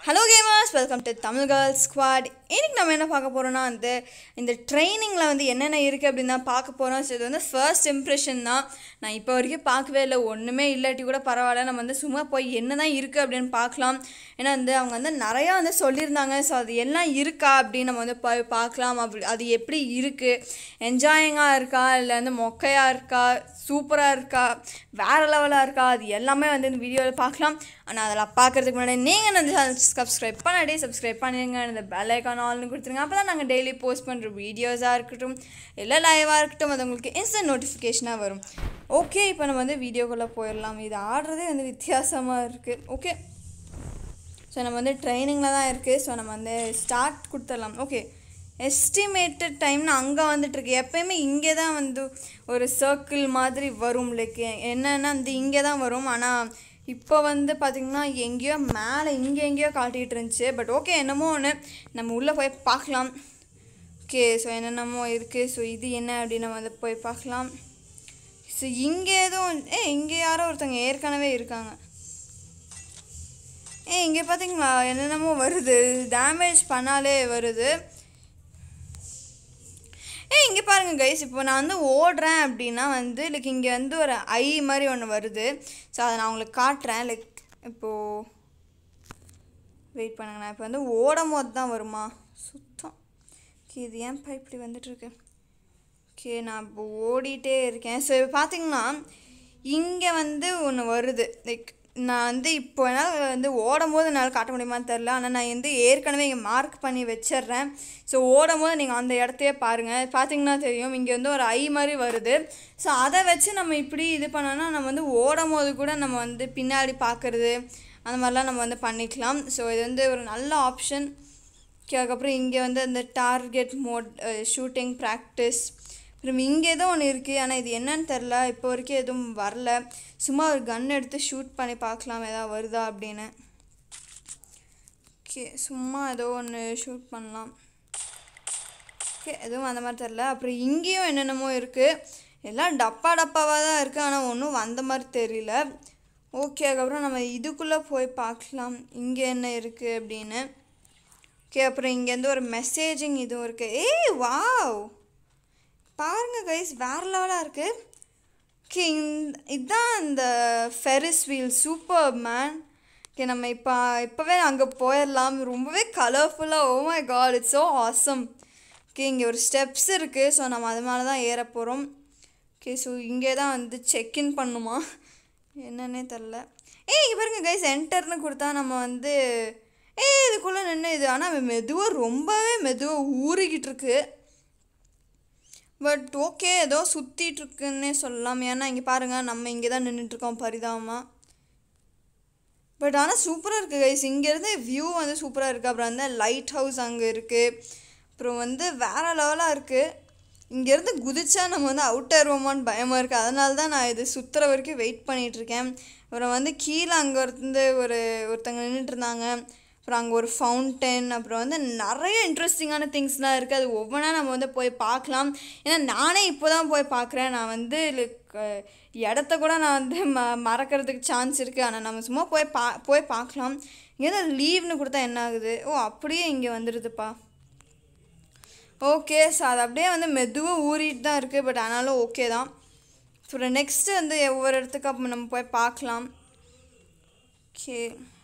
hello gamers welcome to Tamil girls squad இன்னைக்கு நம்ம என்ன பார்க்க போகிறோம்னா வந்து இந்த ட்ரைனிங்கில் வந்து என்னென்ன இருக்குது அப்படின்னு தான் பார்க்க போகிறோம் ஸோ இது வந்து ஃபர்ஸ்ட் இம்ப்ரெஷன் தான் நான் இப்போ வரைக்கும் பார்க்கவே இல்லை ஒன்றுமே இல்லாட்டி கூட பரவாயில்ல நம்ம வந்து சும்மா போய் என்ன தான் இருக்குது அப்படின்னு பார்க்கலாம் ஏன்னா வந்து அவங்க வந்து நிறையா வந்து சொல்லியிருந்தாங்க ஸோ அது எல்லாம் இருக்கா அப்படின்னு நம்ம வந்து போய் பார்க்கலாம் அப்படி அது எப்படி இருக்குது என்ஜாயிங்காக இருக்கா இல்லை வந்து மொக்கையாக இருக்கா சூப்பராக இருக்கா வேறு லெவலாக இருக்கா அது எல்லாமே வந்து இந்த வீடியோவில் பார்க்கலாம் ஆனால் அதெல்லாம் பார்க்குறதுக்கு முன்னாடி நீங்கள் இந்த சேனல் சப்ஸ்கிரைப் பண்ணாடி சப்ஸ்கிரைப் பண்ணிடுங்க இந்த பெல் ஐக்கான் ஆல்னு கொடுத்துருங்க அப்போ தான் நாங்கள் டெய்லி போஸ்ட் பண்ணுற வீடியோஸாக இருக்கட்டும் இல்லை லைவாக இருக்கட்டும் அது உங்களுக்கு இன்ஸ்டன்ட் நோட்டிஃபிகேஷனாக வரும் ஓகே இப்போ நம்ம வந்து வீடியோக்குள்ளே போயிடலாம் இது ஆடுறதே வந்து வித்தியாசமாக இருக்குது ஓகே ஸோ நம்ம வந்து ட்ரைனிங்கில் தான் இருக்குது ஸோ நம்ம வந்து ஸ்டார்ட் கொடுத்துடலாம் ஓகே எஸ்டிமேட்டட் டைம்னு அங்கே வந்துட்டுருக்கு எப்பயுமே இங்கே தான் வந்து ஒரு சர்க்கிள் மாதிரி வரும் லைக் என்னென்னா வந்து இங்கே தான் வரும் ஆனால் இப்போ வந்து பார்த்திங்கன்னா எங்கேயோ மேலே இங்கே எங்கேயோ காட்டிகிட்டு இருந்துச்சு பட் ஓகே என்னமோ ஒன்று நம்ம உள்ளே போய் பார்க்கலாம் ஓகே ஸோ என்னென்னமோ இருக்குது ஸோ இது என்ன அப்படின்னு நம்ம வந்து போய் பார்க்கலாம் ஸோ இங்கே எதுவும் ஏ இங்கே யாரோ ஒருத்தவங்க ஏற்கனவே இருக்காங்க ஏ இங்கே பார்த்தீங்களா என்னென்னமோ வருது டேமேஜ் பண்ணாலே வருது ஏ இங்கே பாருங்க கைஸ் இப்போ நான் வந்து ஓடுறேன் அப்படின்னா வந்து லைக் இங்கே வந்து ஒரு ஐ மாதிரி ஒன்று வருது ஸோ அதை நான் உங்களுக்கு காட்டுறேன் லைக் இப்போது வெயிட் பண்ணுங்க நான் இப்போ வந்து ஓடும் போது தான் வருமா சுத்தம் ஓகே இது ஏன்ப்பா இப்படி வந்துட்டுருக்கு ஓகே நான் இப்போ ஓடிட்டே இருக்கேன் ஸோ இப்போ பார்த்தீங்கன்னா இங்கே வந்து ஒன்று வருது லைக் நான் வந்து இப்போ என்னால் வந்து ஓடும் போது என்னால் காட்ட முடியுமான்னு தெரில ஆனால் நான் வந்து ஏற்கனவே இங்கே மார்க் பண்ணி வச்சிடுறேன் ஸோ ஓடும் போது நீங்கள் அந்த இடத்தையே பாருங்கள் பார்த்தீங்கன்னா தெரியும் இங்கே வந்து ஒரு ஐ மாதிரி வருது ஸோ அதை வச்சு நம்ம இப்படி இது பண்ணோன்னா நம்ம வந்து ஓடும் போது கூட நம்ம வந்து பின்னாடி பார்க்குறது அந்த மாதிரிலாம் நம்ம வந்து பண்ணிக்கலாம் ஸோ இது வந்து ஒரு நல்ல ஆப்ஷன் அதுக்கப்புறம் இங்கே வந்து அந்த டார்கெட் மோட் ஷூட்டிங் ப்ராக்டிஸ் அப்புறம் இங்கே ஏதோ ஒன்று இருக்குது ஆனால் இது என்னன்னு தெரில இப்போ வரைக்கும் எதுவும் வரல சும்மா ஒரு கன் எடுத்து ஷூட் பண்ணி பார்க்கலாம் ஏதாவது வருதா அப்படின்னு ஓகே சும்மா ஏதோ ஒன்று ஷூட் பண்ணலாம் ஓகே எதுவும் அந்த மாதிரி தெரில அப்புறம் இங்கேயும் என்னென்னமோ இருக்குது எல்லாம் டப்பா டப்பாவாக தான் இருக்குது ஆனால் ஒன்றும் வந்த மாதிரி தெரியல ஓகே அதுக்கப்புறம் நம்ம இதுக்குள்ளே போய் பார்க்கலாம் இங்கே என்ன இருக்குது அப்படின்னு ஓகே அப்புறம் இங்கேருந்து ஒரு மெசேஜிங் இதுவும் இருக்குது ஏய் வாவ் பாருங்கள் கைஸ் வேறு லெவலாக இருக்குது ஓகே இந்த இதுதான் இந்த Ferris wheel super man okay நம்ம இப்போ இப்போவே அங்கே போயிடலாம் ரொம்பவே கலர்ஃபுல்லாக oh my god it's so awesome okay இங்கே ஒரு ஸ்டெப்ஸ் இருக்குது ஸோ நம்ம அது மேலே தான் ஏற போகிறோம் ஓகே ஸோ இங்கே தான் வந்து செக்இன் பண்ணுமா என்னன்னே தெரில ஏய் இங்கே பாருங்க கைஸ் என்டர்னு கொடுத்தா நம்ம வந்து ஏய் இதுக்குள்ளே நின்று இது ஆனால் மெதுவாக ரொம்பவே மெதுவாக ஊறிக்கிட்டு இருக்கு பட் ஓகே ஏதோ சுற்றிட்டுருக்குன்னே சொல்லலாம் ஏன்னா இங்கே பாருங்கள் நம்ம இங்கே தான் நின்றுட்டுருக்கோம் பரிதாபமாக பட் ஆனால் சூப்பராக இருக்குது கைஸ் இங்கேருந்து வியூ வந்து சூப்பராக இருக்குது அப்புறம் வந்து லைட் ஹவுஸ் அங்கே இருக்குது அப்புறம் வந்து வேறு லெவலாக இருக்குது இங்கேருந்து குதிச்சா நம்ம வந்து அவுட் ஆயிடுவோமான்னு பயமாக இருக்குது அதனால தான் நான் இது சுற்றுற வரைக்கும் வெயிட் பண்ணிகிட்ருக்கேன் அப்புறம் வந்து கீழே அங்கே இருந்து ஒரு ஒருத்தங்க நின்றுட்டு இருந்தாங்க அப்புறம் அங்கே ஒரு ஃபவுண்டன் அப்புறம் வந்து நிறைய இன்ட்ரெஸ்டிங்கான திங்ஸ்லாம் இருக்குது அது ஒவ்வொன்றா நம்ம வந்து போய் பார்க்கலாம் ஏன்னா நானே இப்போ தான் போய் பார்க்குறேன் நான் வந்து லைக் இடத்த கூட நான் வந்து ம மறக்கிறதுக்கு சான்ஸ் இருக்குது ஆனால் நம்ம சும்மா போய் பா போய் பார்க்கலாம் இங்கே லீவ்னு கொடுத்தா என்ன ஆகுது ஓ அப்படியே இங்கே வந்துடுதுப்பா ஓகே ஸோ அது அப்படியே வந்து மெதுவாக ஊறிட்டு தான் இருக்குது பட் ஆனாலும் ஓகே தான் அப்புறம் நெக்ஸ்ட்டு வந்து ஒவ்வொரு இடத்துக்கு அப்போ நம்ம போய் பார்க்கலாம் ஓகே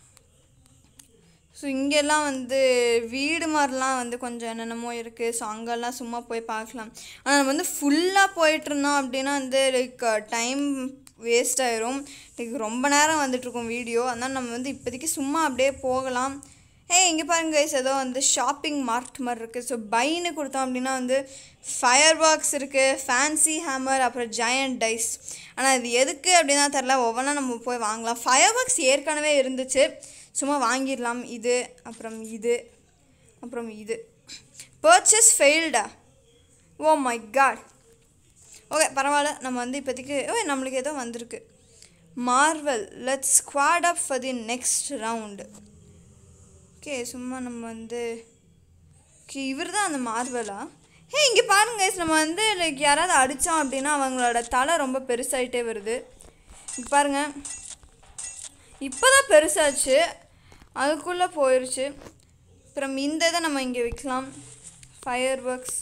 ஸோ இங்கெல்லாம் வந்து வீடு மாதிரிலாம் வந்து கொஞ்சம் என்னென்னமோ இருக்குது ஸோ அங்கெல்லாம் சும்மா போய் பார்க்கலாம் ஆனால் நம்ம வந்து ஃபுல்லாக போயிட்டுருந்தோம் அப்படின்னா வந்து லைக் டைம் வேஸ்ட் ஆயிரும் லைக் ரொம்ப நேரம் வந்துட்டுருக்கோம் வீடியோ அதனால் நம்ம வந்து இப்போதைக்கு சும்மா அப்படியே போகலாம் ஏ இங்கே பாருங்க கைஸ் ஏதோ வந்து ஷாப்பிங் மார்ட் மாதிரி இருக்குது ஸோ பைன்னு கொடுத்தோம் அப்படின்னா வந்து ஃபயர் பாக்ஸ் இருக்குது ஃபேன்சி ஹேமர் அப்புறம் ஜயண்ட் டைஸ் ஆனால் இது எதுக்கு அப்படின்னா தெரில ஒவ்வொன்றா நம்ம போய் வாங்கலாம் ஃபயர் பாக்ஸ் ஏற்கனவே இருந்துச்சு சும்மா வாங்கிடலாம் இது அப்புறம் இது அப்புறம் இது பர்ச்சேஸ் ஃபெயில்டா ஓ மை காட் ஓகே பரவாயில்ல நம்ம வந்து இப்போதைக்கு ஓ நம்மளுக்கு ஏதோ வந்திருக்கு Marvel let's squad up for the next round okay சும்மா நம்ம வந்து ஓகே இவர் தான் அந்த மார்வலா ஹே இங்கே பாருங்க guys, நம்ம வந்து லைக் யாராவது அடித்தோம் அப்படின்னா அவங்களோட தலை ரொம்ப பெருசாயிட்டே வருது இங்கே பாருங்கள் இப்போ தான் பெருசாச்சு அதுக்குள்ளே போயிடுச்சு அப்புறம் இந்த இதை நம்ம இங்கே வைக்கலாம் ஃபயர் ஒர்க்ஸ்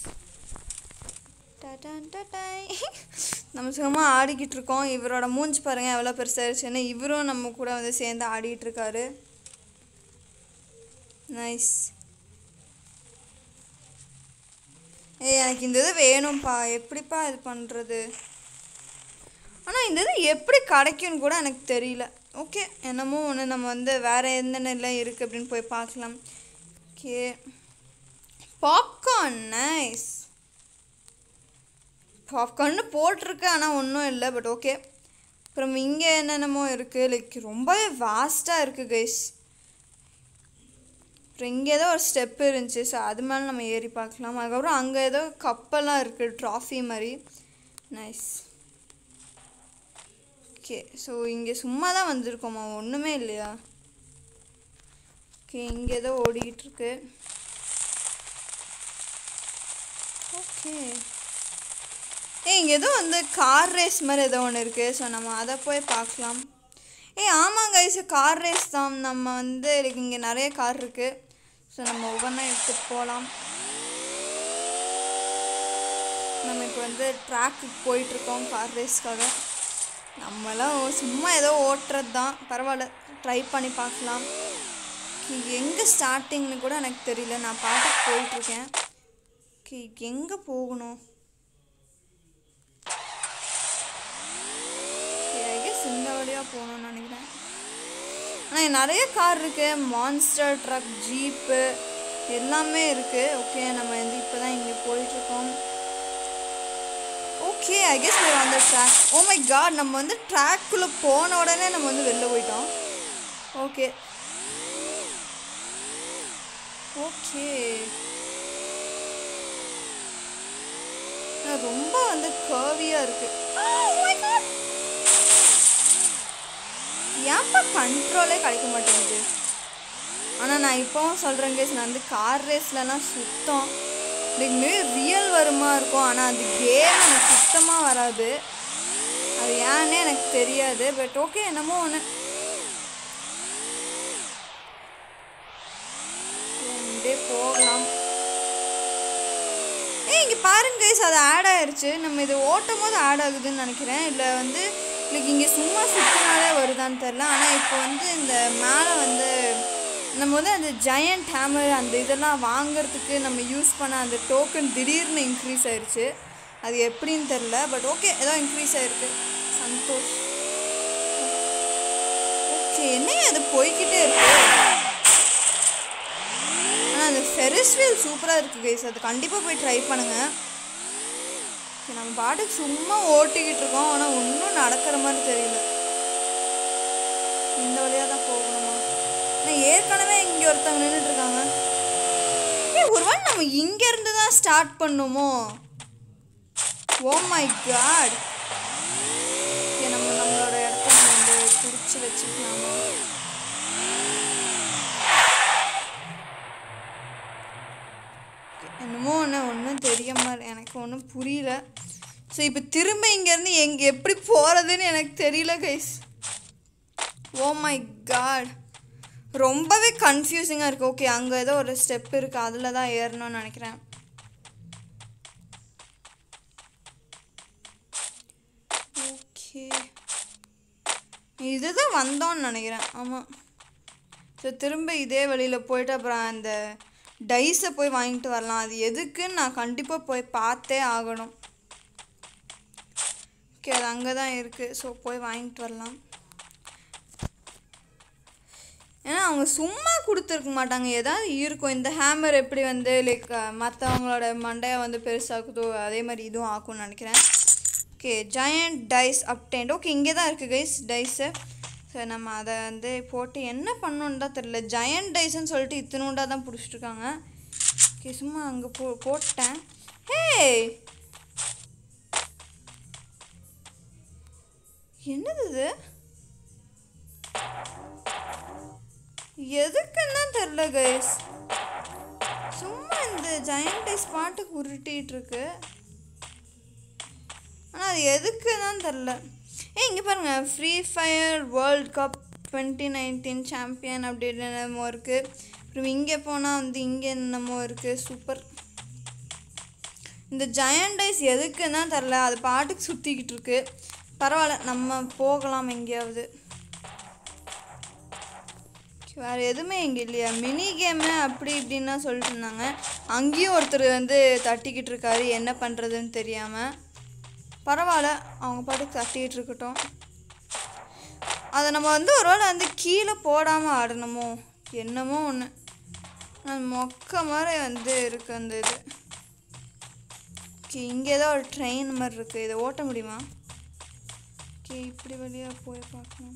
நம்ம சும்மா ஆடிக்கிட்டு இருக்கோம் இவரோட மூஞ்சி பாருங்க எவ்வளோ பெருசாகிடுச்சுன்னு இவரும் நம்ம கூட வந்து சேர்ந்து ஆடிட்டு இருக்காரு நைஸ் ஏய் எனக்கு இந்த இது வேணும்ப்பா எப்படிப்பா இது பண்ணுறது ஆனால் இந்த இது எப்படி கிடைக்கும்னு கூட எனக்கு தெரியல ஓகே என்னமோ ஒன்று நம்ம வந்து வேறு என்னென்னலாம் இருக்குது அப்படின்னு போய் பார்க்கலாம் ஓகே பாப்கார்ன் நைஸ் பாப்கார்ன்னு போட்டிருக்கு ஆனால் ஒன்றும் இல்லை பட் ஓகே அப்புறம் இங்கே என்னென்னமோ இருக்குது லைக் ரொம்பவே வாஸ்ட்டாக இருக்குது கைஸ் அப்புறம் இங்கே ஏதோ ஒரு ஸ்டெப் இருந்துச்சு ஸோ அது மேலே நம்ம ஏறி பார்க்கலாம் அதுக்கப்புறம் அங்கே ஏதோ கப்பெல்லாம் இருக்குது ட்ராஃபி மாதிரி நைஸ் ஓகே ஸோ இங்கே சும்மா தான் வந்திருக்கோமா ஒன்றுமே இல்லையா ஓகே இங்கே ஏதோ ஓடிக்கிட்டு இருக்கு ஓகே ஏய் இங்கே ஏதோ வந்து கார் ரேஸ் மாதிரி ஏதோ ஒன்று இருக்குது ஸோ நம்ம அதை போய் பார்க்கலாம் ஏய் ஆமாங்க ஐஸ் கார் ரேஸ் தான் நம்ம வந்து எனக்கு இங்கே நிறைய கார் இருக்குது ஸோ நம்ம ஒவ்வொன்றா எடுத்துகிட்டு போகலாம் நம்ம இப்போ வந்து ட்ராக்குக்கு போயிட்டுருக்கோம் கார் ரேஸ்க்காக நம்மளாம் சும்மா ஏதோ ஓட்டுறது தான் பரவாயில்ல ட்ரை பண்ணி பார்க்கலாம் எங்கே ஸ்டார்டிங்னு கூட எனக்கு தெரியல நான் பாட்டுக்கு போயிட்டுருக்கேன் ஓகே எங்கே போகணும் ஐ கெஸ் இந்த வழியாக போகணும்னு நினைக்கிறேன் ஆனால் நிறைய கார் இருக்குது மான்ஸ்டர் ட்ரக் ஜீப்பு எல்லாமே இருக்குது ஓகே நம்ம வந்து இப்போ தான் இங்கே போயிட்டுருக்கோம் okay I guess we on the track oh my god நம்ம வந்து ட்ராக்குள்ளே போன உடனே நம்ம வந்து வெளில போயிட்டோம் ஓகே ஓகே ரொம்ப வந்து கர்வியாக இருக்குது ஏன்ப்பா கண்ட்ரோலே கிடைக்க மாட்டேங்குது ஆனால் நான் இப்போவும் சொல்கிறேன் கேஸ் நான் வந்து கார் ரேஸ்லலாம் சுத்தம் லைக் மேபி ரியல் வருமா இருக்கும் ஆனால் அந்த கேம் எனக்கு சுத்தமாக வராது அது ஏன்னே எனக்கு தெரியாது பட் ஓகே என்னமோ ஒன்று அப்படியே போகலாம் ஏய் இங்கே பாருங்க கைஸ் அது ஆட் ஆயிருச்சு நம்ம இது ஓட்டும் போது ஆட் ஆகுதுன்னு நினைக்கிறேன் இல்லை வந்து லைக் இங்கே சும்மா சுற்றினாலே வருதான்னு தெரில ஆனால் இப்போ வந்து இந்த மேலே வந்து நம்ம வந்து அந்த ஜெயண்ட் ஹேமர் அந்த இதெல்லாம் வாங்குறதுக்கு நம்ம யூஸ் பண்ண அந்த டோக்கன் திடீர்னு இன்க்ரீஸ் ஆயிருச்சு அது எப்படின்னு தெரில பட் ஓகே ஏதோ இன்க்ரீஸ் ஆயிருக்கு சந்தோஷ் ஓகே என்னையா அது போய்கிட்டே இருக்கு ஆனால் அந்த ஃபெரிஸ் வீல் சூப்பராக இருக்குது கைஸ் அது கண்டிப்பாக போய் ட்ரை பண்ணுங்கள் சரி, நம்ம பாட்டுக்கு சும்மா ஓட்டிக்கிட்டு இருக்கோம் ஆனால் ஒன்றும் நடக்கிற மாதிரி தெரியல இந்த வழியாக தான் போகணுமா நான் ஏற்கனவே இங்கே ஒருத்தவங்க நின்றுட்டு இருக்காங்க ஏய் ஒருவேளை நம்ம இங்கேருந்து தான் ஸ்டார்ட் பண்ணுமோ ஓ மை காட் நம்ம நம்மளோட இடத்த நம்ம வந்து பிடிச்சி வச்சுக்கலாமா என்னமோ ஒன்று ஒன்றும் தெரிய மாதிரி எனக்கு ஒன்றும் புரியல ஸோ இப்போ திரும்ப இங்கேருந்து எங்கே எப்படி போகிறதுன்னு எனக்கு தெரியல கைஸ் ஓ மை காட் ரொம்பவே கன்ஃபியூசிங்காக இருக்குது ஓகே அங்கே ஏதோ ஒரு ஸ்டெப் இருக்குது அதில் தான் ஏறணும்னு நினைக்கிறேன் ஓகே இதுதான் வந்தோன்னு நினைக்கிறேன் ஆமாம் ஸோ திரும்ப இதே வழியில் போயிட்டு அப்புறம் அந்த டைஸை போய் வாங்கிட்டு வரலாம் அது எதுக்குன்னு நான் கண்டிப்பாக போய் பார்த்தே ஆகணும் ஓகே அது அங்கே தான் இருக்குது ஸோ போய் வாங்கிட்டு வரலாம் ஏன்னா அவங்க சும்மா கொடுத்துருக்க மாட்டாங்க ஏதாவது இருக்கும் இந்த ஹேமர் எப்படி வந்து லைக் மற்றவங்களோட மண்டையை வந்து பெருசாக்குதோ அதே மாதிரி இதுவும் ஆக்கும்னு நினைக்கிறேன் ஓகே ஜெயண்ட் டைஸ் அப்டென்ட் ஓகே இங்கே தான் இருக்குது கைஸ் டைஸு ஸோ நம்ம அதை வந்து போட்டு என்ன பண்ணணுன்னு தான் தெரில ஜெயண்ட் டைஸ்ன்னு சொல்லிட்டு இத்தினூண்டாக தான் பிடிச்சிட்ருக்காங்க ஓகே சும்மா அங்கே போ போட்டேன் ஹே என்னது இது எதுக்குன்னு தான் தெரில கைஸ் சும்மா இந்த ஜெயண்ட் டைஸ் பாட்டுக்கு உருட்டிகிட்டு இருக்கு ஆனால் அது எதுக்கு தான் தெரில ஏய் இங்கே பாருங்கள் free fire world cup twenty nineteen champion அப்படின்னு என்னமோ இருக்குது அப்புறம் இங்கே போனால் வந்து இங்கே என்னமோ இருக்குது சூப்பர் இந்த ஜயண்ட் ஐஸ் எதுக்குன்னு தான் தெரில அது பாட்டுக்கு சுற்றிக்கிட்டு இருக்கு பரவாயில்ல நம்ம போகலாம் எங்கேயாவது வேறு எதுவுமே இங்கே இல்லையா மினி கேமு அப்படி இப்படின்னா சொல்லிட்டு இருந்தாங்க அங்கேயும் ஒருத்தர் வந்து தட்டிக்கிட்டு இருக்காரு என்ன பண்ணுறதுன்னு தெரியாமல் பரவாயில்ல அவங்க பாட்டுக்கு தட்டிக்கிட்டு இருக்கட்டும் அதை நம்ம வந்து ஒரு வேளை வந்து கீழே போடாமல் ஆடணுமோ என்னமோ ஒன்று அது மொக்க மாதிரி வந்து இருக்குது அந்த இது ஓகே இங்கே ஏதோ ஒரு ட்ரெயின் மாதிரி இருக்குது இதை ஓட்ட முடியுமா ஓகே இப்படி வழியாக போய் பார்க்கணும்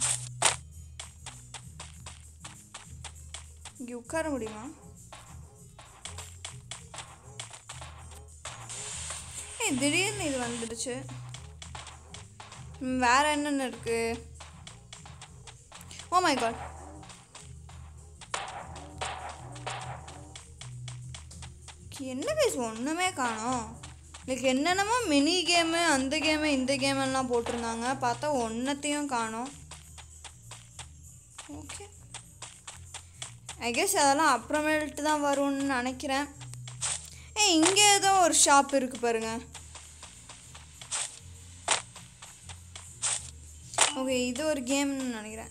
இங்கே உட்கார முடியுமா ஏய் திடீர்னு இது வந்துடுச்சு ம், வேற என்னென்ன இருக்கு ஓ மை காட் என்ன கைஸ் ஒன்றுமே காணோம் லைக் என்னென்னமோ மினி கேமு அந்த கேமு இந்த கேம் எல்லாம் போட்டிருந்தாங்க பார்த்தா ஒன்றத்தையும் காணோம் ஓகே ஐ கெஸ் அதெல்லாம் அப்புறமேல்ட்டு தான் வரும்னு நினைக்கிறேன் ஏய் இங்கே ஏதோ ஒரு ஷாப் இருக்கு பாருங்க ஓகே இது ஒரு கேம்னு நினைக்கிறேன்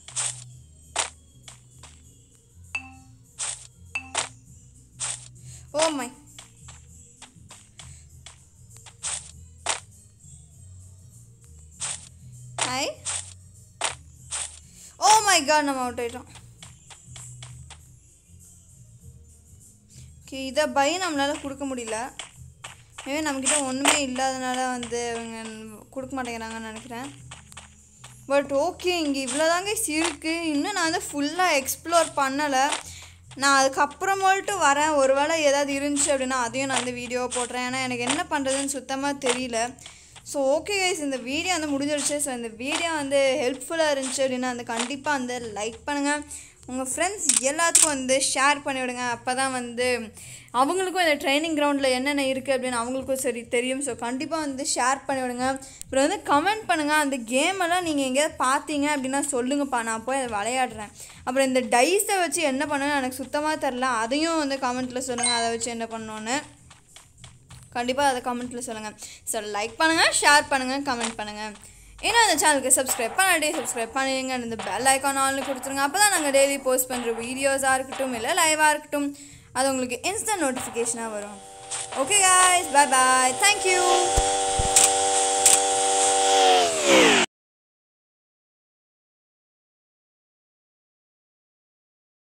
oh my hi oh my god நம்ம அவுட் ஆயிட்டோம் ஓகே இதை பை நம்மளால் கொடுக்க முடியல மேபி நம்மக்கிட்ட ஒன்றுமே இல்லாதனால வந்து அவங்க கொடுக்க மாட்டேங்கிறாங்கன்னு நினைக்கிறேன் பட் ஓகே இங்கே இவ்வளோதாங்க இருக்குது இன்னும் நான் வந்து ஃபுல்லாக எக்ஸ்ப்ளோர் பண்ணலை நான் அதுக்கப்புறமேட்டு வரேன் ஒருவேளை ஏதாவது இருந்துச்சு அப்படின்னா அதையும் நான் வந்து வீடியோ போடுறேன் ஏன்னா எனக்கு என்ன பண்ணுறதுன்னு சுத்தமாக தெரியல ஸோ ஓகே கைஸ் இந்த வீடியோ வந்து முடிஞ்சிருச்சு ஸோ இந்த வீடியோ வந்து ஹெல்ப்ஃபுல்லாக இருந்துச்சு அப்படின்னா வந்து கண்டிப்பாக வந்து லைக் பண்ணுங்கள் உங்கள் ஃப்ரெண்ட்ஸ் எல்லாத்துக்கும் வந்து ஷேர் பண்ணி விடுங்க அப்போ தான் வந்து அவங்களுக்கும் இந்த ட்ரைனிங் கிரவுண்டில் என்னென்ன இருக்குது அப்படின்னு அவங்களுக்கும் சரி தெரியும் ஸோ கண்டிப்பாக வந்து ஷேர் பண்ணி விடுங்க அப்புறம் வந்து கமெண்ட் பண்ணுங்கள் அந்த கேமெல்லாம் நீங்கள் எங்கேயாவது பார்த்தீங்க அப்படின்னா சொல்லுங்கப்பா நான் போய் அதை விளையாடுறேன் அப்புறம் இந்த டைஸை வச்சு என்ன பண்ணணும்னு எனக்கு சுத்தமாக தெரில அதையும் வந்து கமெண்ட்டில் சொல்லுங்கள் அதை வச்சு என்ன பண்ணணுன்னு கண்டிப்பாக அதை கமெண்ட்டில் சொல்லுங்கள் ஸோ லைக் பண்ணுங்கள் ஷேர் பண்ணுங்கள் கமெண்ட் பண்ணுங்கள் இன்னும் இந்த சேனலுக்கு சப்ஸ்கிரைப் பண்ணாடி சப்ஸ்கிரைப் பண்ணிடுங்க இந்த பெல் ஐக்கான் ஆல்னு கொடுத்துருங்க அப்போ தான் நாங்கள் டெய்லி போஸ்ட் பண்ணுற வீடியோஸாக இருக்கட்டும் இல்லை லைவாக இருக்கட்டும் அது உங்களுக்கு இன்ஸ்டன்ட் நோட்டிஃபிகேஷனாக வரும் okay guys bye bye thank you